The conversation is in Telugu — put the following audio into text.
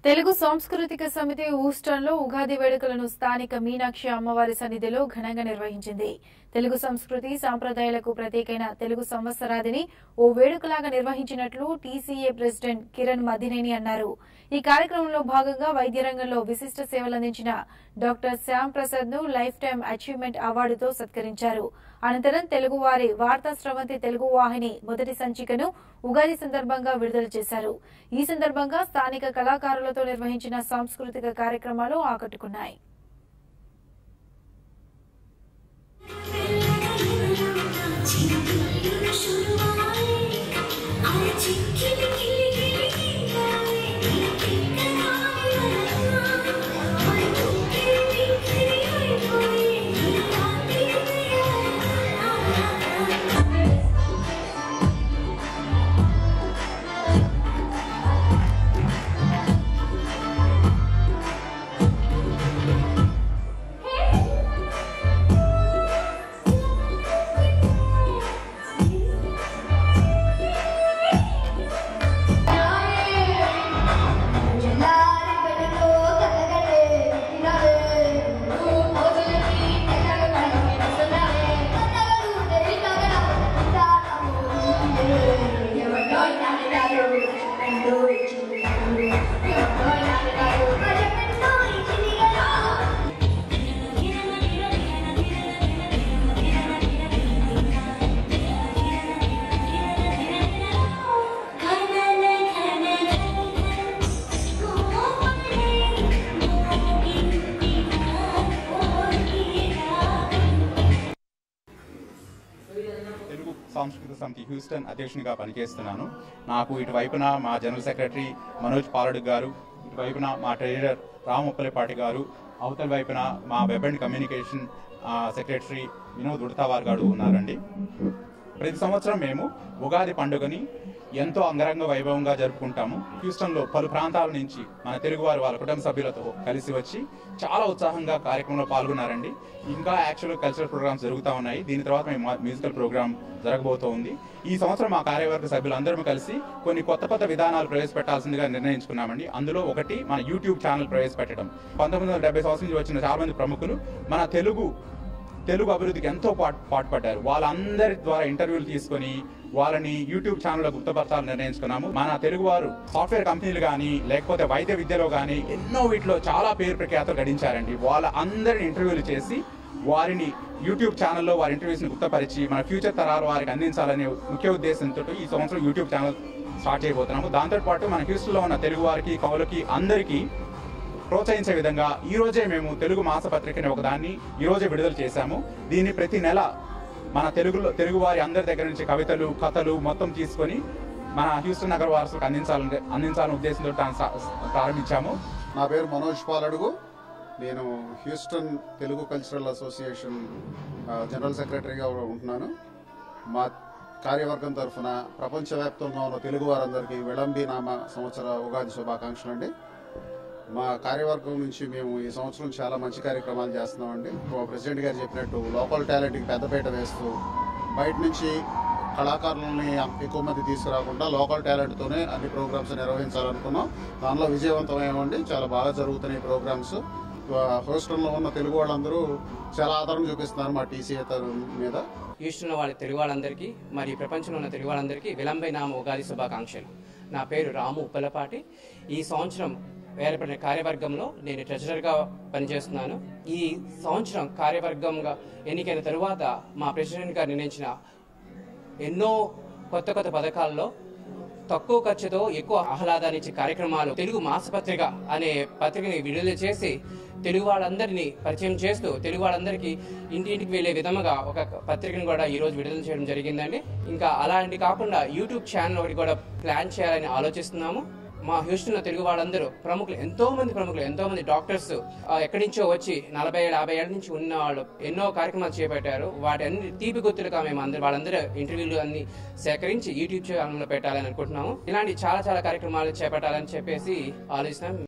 తెలుగు సాంస్కృతిక సమితి ఊస్టన్లో ఉగాది వేడుకలను స్థానిక మీనాక్షి అమ్మవారి సన్నిధిలో ఘనంగా నిర్వహించింది తెలుగు సంస్కృతి సాంప్రదాయాలకు ప్రత్యేకైన తెలుగు సంవత్సరాదిని ఓ వేడుకలాగా నిర్వహించినట్లు టీసీఏ ప్రెసిడెంట్ కిరణ్ మదినేని అన్నారు ఈ కార్యక్రమంలో భాగంగా వైద్య రంగంలో విశిష్ట సేవలందించిన డాక్టర్ శ్యామ్ ప్రసాద్ ను లైఫ్ టైం అచీవ్మెంట్ అవార్డుతో సత్కరించారు అనంతరం తెలుగువారి వార్తా స్రవంతి తెలుగు వాహిని మొదటి సంచికను ఉగాది సందర్భంగా విడుదల చేశారు ఈ సందర్భంగా స్థానిక కళాకారులతో నిర్వహించిన సాంస్కృతిక కార్యక్రమాలు ఆకట్టుకున్నాయి తెలుగు సాంస్కృతిక సమితి హ్యూస్టన్ అధ్యక్షునిగా పనిచేస్తున్నాను నాకు ఇటువైపున మా జనరల్ సెక్రటరీ మనోజ్ పాలడు గారు ఇటువైపున మా ట్రెజరర్ రామ్ ఉప్పలపాటి గారు అవతల వైపున మా web and communication uh, secretary Vinod Udatawar garu ఉన్నారండి ప్రతి సంవత్సరం మేము ఉగాది పండుగని ఎంతో అంగరంగ వైభవంగా జరుపుకుంటాము హ్యూస్టన్లో పలు ప్రాంతాల నుంచి మన తెలుగువారు వాళ్ళ కుటుంబ సభ్యులతో కలిసి వచ్చి చాలా ఉత్సాహంగా కార్యక్రమంలో పాల్గొన్నారండి ఇంకా యాక్చువల్ కల్చరల్ ప్రోగ్రామ్స్ జరుగుతూ ఉన్నాయి దీని తర్వాత మేము మ్యూజికల్ ప్రోగ్రామ్ జరగబోతోంది ఈ సంవత్సరం మా కార్యవర్గ సభ్యులు అందరం కలిసి కొన్ని కొత్త కొత్త విధానాలు ప్రవేశపెట్టాల్సిందిగా నిర్ణయించుకున్నామండి అందులో ఒకటి మన యూట్యూబ్ ఛానల్ ప్రవేశపెట్టడం పంతొమ్మిది వందల డెబ్బై సంవత్సరం నుంచి వచ్చిన చాలా మంది ప్రముఖులు మన తెలుగు తెలుగు అభివృద్ధికి ఎంతో పాటు పాటుపడ్డారు వాళ్ళందరి ద్వారా ఇంటర్వ్యూలు తీసుకొని వాళ్ళని యూట్యూబ్ ఛానల్లో గుర్తుపరచాలని నిర్ణయించుకున్నాము మన తెలుగువారు సాఫ్ట్వేర్ కంపెనీలు కానీ లేకపోతే వైద్య విద్యలో కానీ ఎన్నో వీటిలో చాలా పేరు ప్రఖ్యాతలు గడించారండి వాళ్ళ అందరిని ఇంటర్వ్యూలు చేసి వారిని యూట్యూబ్ ఛానల్లో వారి ఇంటర్వ్యూస్ని గుర్తపరిచి మన ఫ్యూచర్ తరాలు వారికి అందించాలనే ముఖ్య ఉద్దేశంతో ఈ సంవత్సరం యూట్యూబ్ ఛానల్ స్టార్ట్ చేయబోతున్నాము దాంతోపాటు మన హ్యూస్టన్లో ఉన్న తెలుగు వారికి కవులకి అందరికీ ప్రోత్సహించే విధంగా ఈ రోజే మేము తెలుగు మాసపత్రికని ఒకదాన్ని ఈ రోజే విడుదల చేశాము దీన్ని ప్రతి నెల మన తెలుగులో తెలుగు వారి అందరి దగ్గర నుంచి కవితలు కథలు మొత్తం తీసుకొని మన హ్యూస్టన్ నగర వారసులకు అందించాలని అందించాలనే ఉద్దేశంతో దాన్ని సా- ప్రారంభించాము నా పేరు మనోజ్ పాలడుగు నేను Houston Telugu cultural association uh, general సెక్రటరీగా ఉంటున్నాను మా కార్యవర్గం తరఫున ప్రపంచవ్యాప్తంగా ఉన్న తెలుగు వారందరికీ విళంబి నామ సంవత్సర ఉగాది శుభాకాంక్షలు అండి మా కార్యవర్గం నుంచి మేము ఈ సంవత్సరం చాలా మంచి కార్యక్రమాలు చేస్తున్నామండి మా ప్రెసిడెంట్ గారు చెప్పినట్టు లోకల్ టాలెంట్కి పెద్దపీట వేస్తూ బయట నుంచి కళాకారులని ఎక్కువ మంది తీసుకురాకుండా లోకల్ టాలెంట్తోనే అన్ని ప్రోగ్రామ్స్ నిర్వహించాలనుకున్నాం దానిలో విజయవంతమయ్యామండి చాలా బాగా జరుగుతున్నాయి ప్రోగ్రామ్స్ హోస్టల్లో ఉన్న తెలుగు వాళ్ళందరూ చాలా ఆదరణ చూపిస్తున్నారు మా టీసీఏ మీద హ్యూస్టన్లో వాళ్ళ తెలుగు వాళ్ళందరికీ మరియు ప్రపంచంలో ఉన్న తెలుగు వాళ్ళందరికీ విలంబై నామ ఉగాది శుభాకాంక్షలు నా పేరు రాము ఉప్పలపాటి ఈ సంవత్సరం ఏర్పడిన కార్యవర్గంలో నేను ట్రెజరర్గా పనిచేస్తున్నాను ఈ సంవత్సరం కార్యవర్గంగా ఎన్నికైన తరువాత మా ప్రెసిడెంట్ గారు నిర్ణయించిన ఎన్నో కొత్త కొత్త పథకాల్లో తక్కువ ఖర్చుతో ఎక్కువ ఆహ్లాదాన్ని ఇచ్చే కార్యక్రమాలు తెలుగు మాసపత్రిక అనే పత్రికని విడుదల చేసి తెలుగు వాళ్ళందరినీ పరిచయం చేస్తూ తెలుగు వాళ్ళందరికీ ఇంటింటికి వెళ్లే విధముగా ఒక పత్రికను కూడా ఈ రోజు విడుదల చేయడం జరిగిందండి ఇంకా అలాంటి కాకుండా యూట్యూబ్ ఛానల్ ఒకటి కూడా ప్లాన్ చేయాలని ఆలోచిస్తున్నాము మా హ్యూస్టన్లో తెలుగు వాళ్ళందరూ ప్రముఖులు ఎంతో మంది ప్రముఖులు ఎంతో మంది డాక్టర్స్ ఆ, ఎక్కడి నుంచో వచ్చి నలభై ఏళ్ళ యాభై ఏళ్ళ నుంచి ఉన్న వాళ్ళు ఎన్నో కార్యక్రమాలు చేపట్టారు వాటి అన్ని తీపి గుర్తులుగా మేము అందరూ వాళ్ళందరూ ఇంటర్వ్యూలు అన్ని సేకరించి యూట్యూబ్ ఛానల్లో పెట్టాలని అనుకుంటున్నాము ఇలాంటి చాలా చాలా కార్యక్రమాలు చేపట్టాలని చెప్పేసి ఆలోచిస్తున్నాం